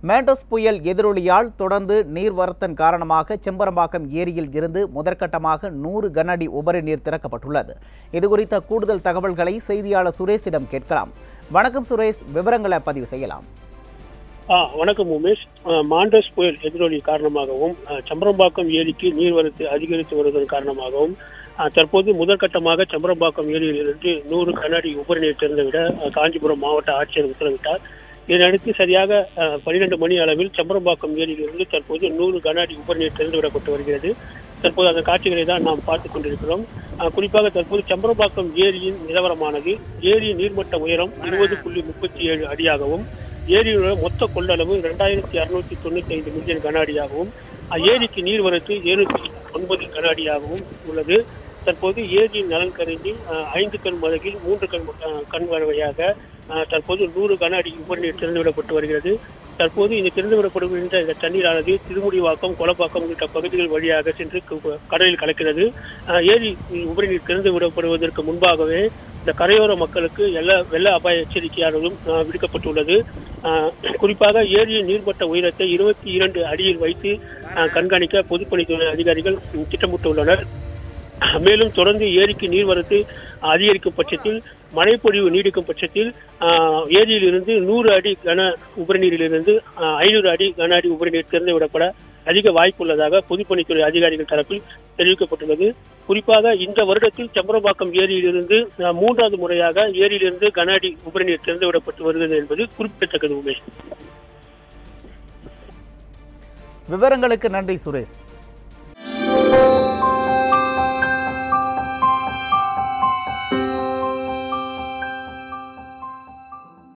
மேண்டோஸ் புயல் எதிரொலியால் தொடர்ந்து நீர்வரத்தன் காரணமாக செம்பரம்பாக்கம் ஏரியில் இருந்து முதற்கட்டமாக நூறு கனஅடி உபரி நீர் திறக்கப்பட்டுள்ளது இதுகுறித்த கூடுதல் தகவல்களை செய்தியாளர் சுரேஷிடம் கேட்கலாம் வணக்கம் சுரேஷ் விவரங்களை பதிவு செய்யலாம் ஆ வணக்கம் உமேஷ் ஆ, மாண்டஸ் புயல் எதிரொலி காரணமாகவும் ஆ, சம்பரம்பாக்கம் ஏரிக்கு நீர்வரத்து அதிகரித்து வருவதன் காரணமாகவும் ஆ, தற்போது முதற்கட்டமாக சம்பரம்பாக்கம் ஏரியிலிருந்து நூறு கண்ணாடி உபரி நீர் திறந்துவிட ஆ, காஞ்சிபுரம் மாவட்ட ஆட்சியர் உத்தரவிட்டார் இதனையடுத்து சரியாக பன்னிரண்டு மணி அளவில் சம்பரம்பாக்கம் ஏரியிலிருந்து தற்போது நூறு கனஅடி உபரி நீர் திறந்துவிடப்பட்டு வருகிறது தற்போது அந்த காட்சிகளை தான் நாம் பார்த்துக் கொண்டிருக்கிறோம் ஆ, குறிப்பாக தற்போது சம்பரம்பாக்கம் ஏரியின் நிலவரமானது ஏரியின் நீர்மட்ட உயரம் இருபது புள்ளி முப்பத்தி ஏழு அடியாகவும் ஏரியோட மொத்த கொள்ளளவு இரண்டாயிரத்தி அறுநூத்தி தொண்ணூத்தி ஐந்து மில்லியன் கன அடியாகவும் ஏரிக்கு நீர்வரத்து எழுநூத்தி ஒன்பது கன அடியாகவும் உள்ளது தற்போது ஏரியின் நலன் கருதி அஹ், ஐந்து கண் மதகில் மூன்று கண் அஹ், கண் வழியாக அஹ், தற்போது நூறு கன அடி உபரி நீர் திறந்துவிடப்பட்டு வருகிறது தற்போது இந்த திறந்துவிடப்படுகின்ற இந்த தண்ணீரானது திருமுடிவாக்கம் கொலப்பாக்கம் உள்ளிட்ட பகுதிகள் வழியாக சென்று கு- கடலில் கலக்கிறது அஹ், ஏரி உபரி நீர் திறந்து விடப்படுவதற்கு முன்பாகவே இந்த கரையோர மக்களுக்கு எல்லா வெள்ள அபாய எச்சரிக்கையானதும் அஹ், விடுக்கப்பட்டுள்ளது அஹ், குறிப்பாக ஏரியின் நீர்மட்ட உயரத்தை இருபத்தி இரண்டு அடியில் வைத்து அஹ், கண்காணிக்க பொதுப்பணித்துறை அதிகாரிகள் ம், திட்டமிட்டுள்ளனர் மேலும் தொடர்ந்து ஏரிக்கு நீர்வரத்து அதிகரிக்கும் பட்சத்தில் மழைப்பொழிவு நீடிக்கும் பட்சத்தில் ஆஹ், ஏரியிலிருந்து நூறு அடி கன உபரிநீரிலிருந்து ஆஹ், ஐநூறு அடி கன அடி உபரிநீர் திறந்து விடப்பட அதிக வாய்ப்புள்ளதாக பொதுப்பணித்துறை அதிகாரிகள் தரப்பில் தெரிவிக்கப்பட்டுள்ளது குறிப்பாக இந்த வருடத்தில் சம்பரம்பாக்கம் ஏரியிலிருந்து ஆஹ், மூன்றாவது முறையாக ஏரியிலிருந்து கன அடி உபரிநீர் திறந்து விடப்பட்டு வருகிறது என்பது குறிப்பிடத்தக்கது உமேஷ் விவரங்களுக்கு நன்றி சுரேஷ்